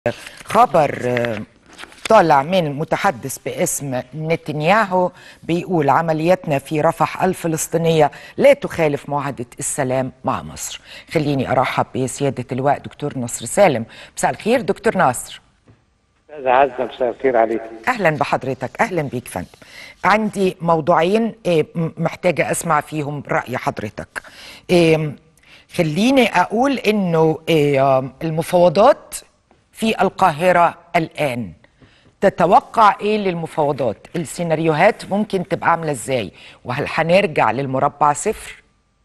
خبر طالع من متحدث باسم نتنياهو بيقول عملياتنا في رفح الفلسطينية لا تخالف معاهدة السلام مع مصر خليني أرحب بسيادة اللواء دكتور نصر سالم مساء الخير دكتور نصر استاذ عزة مساء الخير عليك أهلا بحضرتك أهلا بيك فندم عندي موضوعين إيه، م- محتاجة أسمع فيهم رأي حضرتك إيه، خليني أقول إنه إيه، آم، المفاوضات في القاهرة الآن تتوقع ايه للمفاوضات السيناريوهات ممكن تبقى عامله ازاي وهل هنرجع للمربع صفر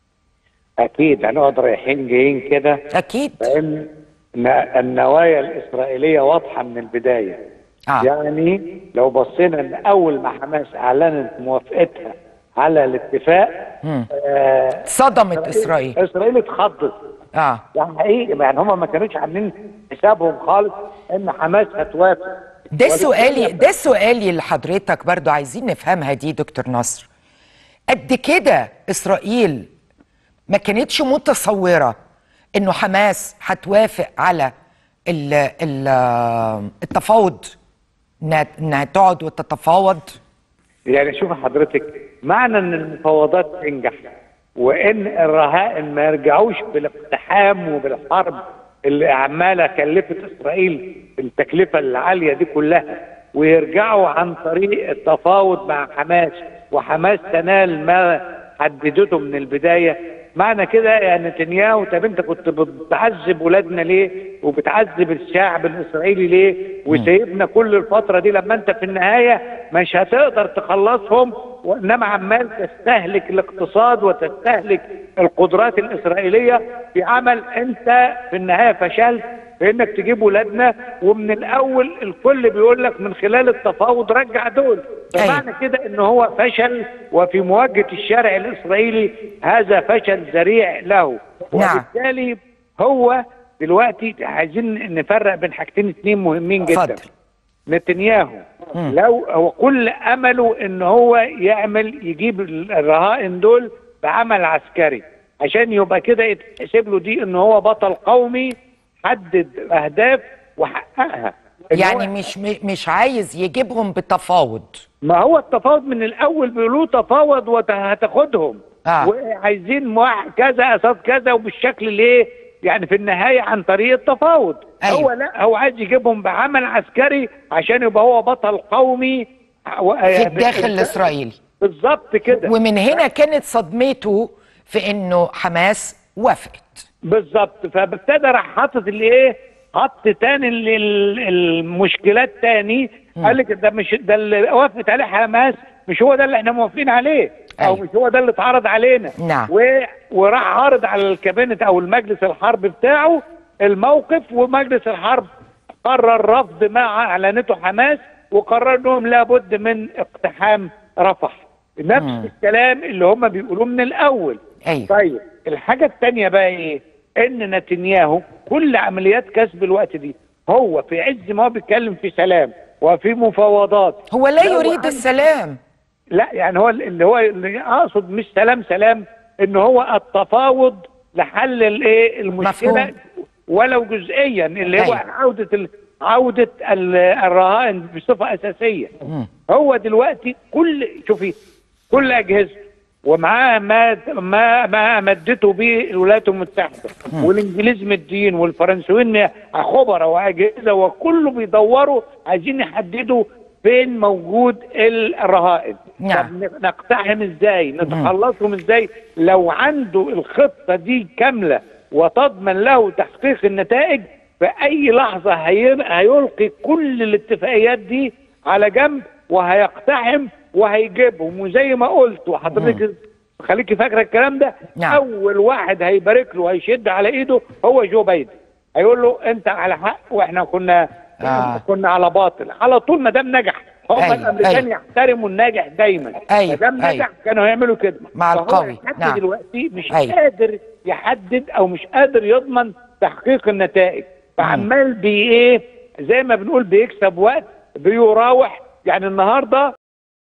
اكيد هنقعد رايحين جايين كده اكيد لان ن- النوايا الاسرائيليه واضحه من البدايه آه. يعني لو بصينا ان اول ما حماس اعلنت موافقتها على الاتفاق آه صدمت اسرائيل اسرائيل اتخضت اه ده حقيقي يعني هم ما كانوش عاملين حسابهم خالص ان حماس هتوافق ده وبالتالي- سؤالي ده سؤالي لحضرتك برضو عايزين نفهمها دي دكتور نصر قد كده اسرائيل ما كانتش متصوره انه حماس هتوافق على ال ال التفاوض انها إنها تقعد وتتفاوض يعني شوف حضرتك معنى ان المفاوضات تنجح وان الرهائن ما يرجعوش بالاقتحام وبالحرب اللي عماله كلفت اسرائيل التكلفه العاليه دي كلها ويرجعوا عن طريق التفاوض مع حماس وحماس تنال ما حددته من البدايه معنى كده يا نتنياهو طب انت كنت بتعذب ولادنا ليه وبتعذب الشعب الاسرائيلي ليه وسايبنا كل الفتره دي لما انت في النهايه مش هتقدر تخلصهم وانما عمال تستهلك الاقتصاد وتستهلك القدرات الاسرائيليه في عمل انت في النهايه فشلت في انك تجيب ولادنا ومن الاول الكل بيقول لك من خلال التفاوض رجع دول أيوة. فمعنى كده ان هو فشل وفي مواجهه الشارع الاسرائيلي هذا فشل ذريع له نعم. وبالتالي هو دلوقتي عايزين نفرق بين حاجتين اتنين مهمين جدا اتفضل. نتنياهو لو هو كل امله ان هو يعمل يجيب الرهائن دول بعمل عسكري عشان يبقى كده يتحسب له دي ان هو بطل قومي حدد اهداف وحققها إن يعني هو- مش م- مش عايز يجيبهم بتفاوض ما هو التفاوض من الاول بيقولوا تفاوض وهتاخدهم آه. وعايزين مواح- كذا قصاد كذا وبالشكل ليه يعني في النهايه عن طريق التفاوض أيوة. هو لا هو عايز يجيبهم بعمل عسكري عشان يبقى هو بطل قومي في الداخل الاسرائيلي بالظبط كده ومن هنا كانت صدمته في انه حماس وافقت بالظبط فابتدى راح حاطط اللي ايه خط تاني لل- المشكلات تاني قال لك ده مش ده اللي وافقت عليه حماس مش هو ده اللي احنا موافقين عليه او أيوة. مش هو ده اللي اتعرض علينا نعم. و... وراح عارض على الكابينت او المجلس الحرب بتاعه الموقف ومجلس الحرب قرر رفض ما اعلنته حماس وقرر انهم لابد من اقتحام رفح نفس الكلام اللي هم بيقولوه من الاول ايوه طيب الحاجة التانية بقى ايه؟ ان نتنياهو كل عمليات كسب الوقت دي هو في عز ما هو بيتكلم في سلام وفي مفاوضات هو لا لو يريد عن- السلام لا يعني هو اللي هو اللي اقصد مش سلام سلام ان هو التفاوض لحل الايه المشكله مفهوم. ولو جزئيا اللي هو أيوة. عوده ال... عوده ال- الرهائن بصفه اساسيه هو دلوقتي كل شوفي كل اجهزه ومعاه ما ما ما مدته به الولايات المتحده والانجليز مدين والفرنسيين خبراء واجهزه وكله بيدوروا عايزين يحددوا فين موجود الرهائن نعم. طب نقتحم ازاي نتخلصهم ازاي لو عنده الخطه دي كامله وتضمن له تحقيق النتائج في اي لحظه هي- هيلقي كل الاتفاقيات دي على جنب وهيقتحم وهيجيبهم وزي ما قلت وحضرتك خليكي فاكره الكلام ده نعم. اول واحد هيبارك له وهيشد على ايده هو جو بايدن هيقول له انت على حق واحنا كنا آه. كنا على باطل على طول ما دام نجح هم أيوة، الامريكان أيوة. يحترموا الناجح دايما أيوة، ما دام نجح أيوة. كانوا هيعملوا كده مع فهو القوي، لحد نعم. دلوقتي مش أيوة. قادر يحدد او مش قادر يضمن تحقيق النتائج فعمال بي ايه زي ما بنقول بيكسب وقت بيراوح يعني النهارده